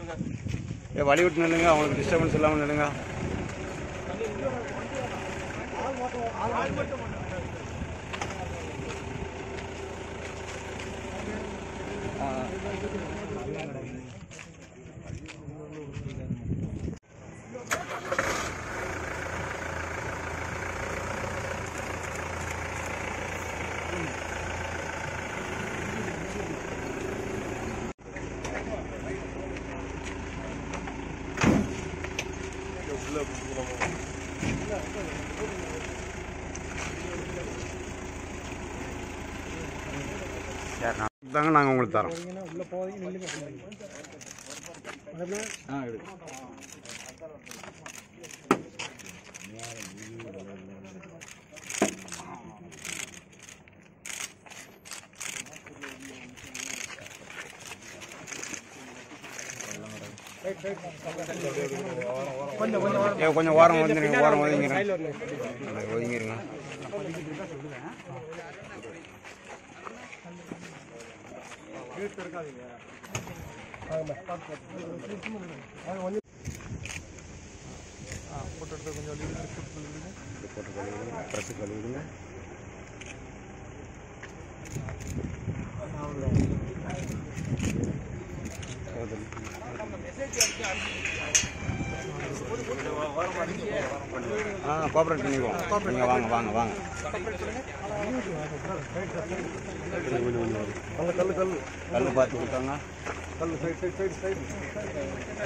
ஏ வழி விட்டு நில்லுங்க அவங்களுக்கு டிஸ்டர்பன்ஸ் இல்லாமல் நில்லுங்க சரி நான் தாங்க நாங்கள் உங்களுக்கு தரோம் உள்ள போவீங்க நில்லுங்க ஆ எடு ஏ கொஞ்சம் ஓரம் ஒதுங்கிருங்க ஓரம் ஒதுங்கிருங்க ஒதுங்கிருங்க போட்டு கழுவிடுங்க ப்ரெஸ்ஸு கழுவிடுங்க ஆ கோஆப்ரேட் பண்ணிக்குவோம் நீங்கள் வாங்க வாங்க வாங்க அந்த கல்லு கல்லு கல் பார்த்து கொடுத்தாங்க கல்லு சைடு சைடு சைடு சைடு